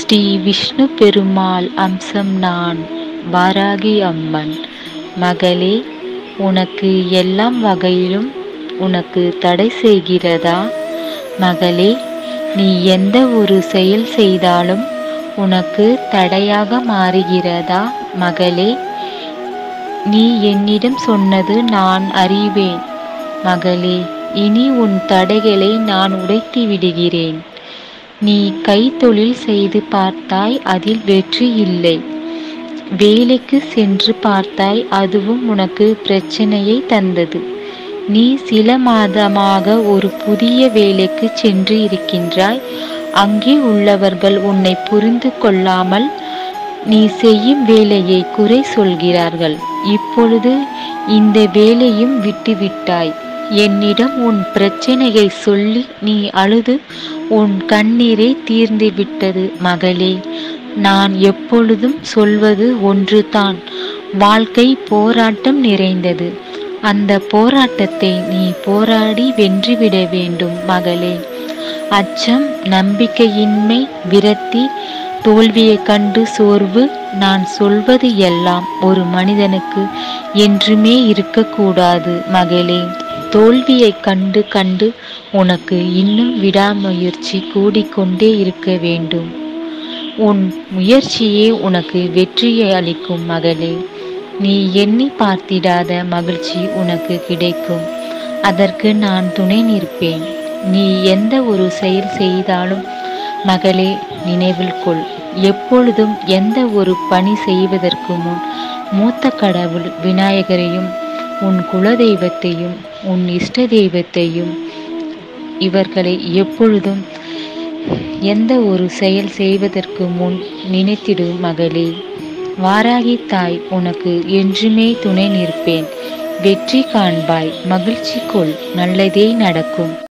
ஸ்ரீ விஷ்ணு பெருமாள் அம்சம் நான் வாராகி அம்மன் மகளே உனக்கு எல்லாம் வகையிலும் உனக்கு தடை செய்கிறதா மகளே நீ எந்த ஒரு செயல் செய்தாலும் உனக்கு தடையாக மாறுகிறதா மகளே நீ என்னிடம் சொன்னது நான் அறிவேன் மகளே இனி உன் தடைகளை நான் உடைத்து விடுகிறேன் நீ கைத்தொழில் செய்து பார்த்தாய் அதில் வெற்றி இல்லை வேலைக்கு சென்று பார்த்தாய் அதுவும் உனக்கு பிரச்சனையை தந்தது நீ சில மாதமாக ஒரு புதிய வேலைக்கு சென்று இருக்கின்றாய் அங்கே உள்ளவர்கள் உன்னை புரிந்து கொள்ளாமல் நீ செய்யும் வேலையை குறை சொல்கிறார்கள் இப்பொழுது இந்த வேலையும் விட்டுவிட்டாய் என்னிடம் உன் பிரச்சனையை சொல்லி நீ அழுது உன் கண்ணீரை தீர்ந்து விட்டது மகளே நான் எப்பொழுதும் சொல்வது ஒன்றுதான் வாழ்க்கை போராட்டம் நிறைந்தது அந்த போராட்டத்தை நீ போராடி வென்றுவிட வேண்டும் மகளே அச்சம் நம்பிக்கையின்மை விரக்தி தோல்வியை கண்டு சோர்வு நான் சொல்வது எல்லாம் ஒரு மனிதனுக்கு என்றுமே இருக்கக்கூடாது மகளே தோல்வியை கண்டு கண்டு உனக்கு இன்னும் விடாமுயற்சி கூடிக்கொண்டே இருக்க வேண்டும் உன் முயற்சியே உனக்கு வெற்றியை அளிக்கும் மகளே நீ எண்ணி பார்த்திடாத மகிழ்ச்சி உனக்கு கிடைக்கும் அதற்கு நான் துணை நிற்பேன் நீ எந்த ஒரு செயல் செய்தாலும் மகளே நினைவில் கொள் எப்பொழுதும் எந்த ஒரு பணி செய்வதற்கு முன் மூத்த கடவுள் விநாயகரையும் உன் குலதெய்வத்தையும் உன் இஷ்ட தெய்வத்தையும் இவர்களை எப்பொழுதும் எந்த ஒரு செயல் செய்வதற்கு முன் நினைத்திடு மகளே வாராகி தாய் உனக்கு என்றுமே துணை நிற்பேன் வெற்றி காண்பாய் மகிழ்ச்சி கொள் நல்லதே நடக்கும்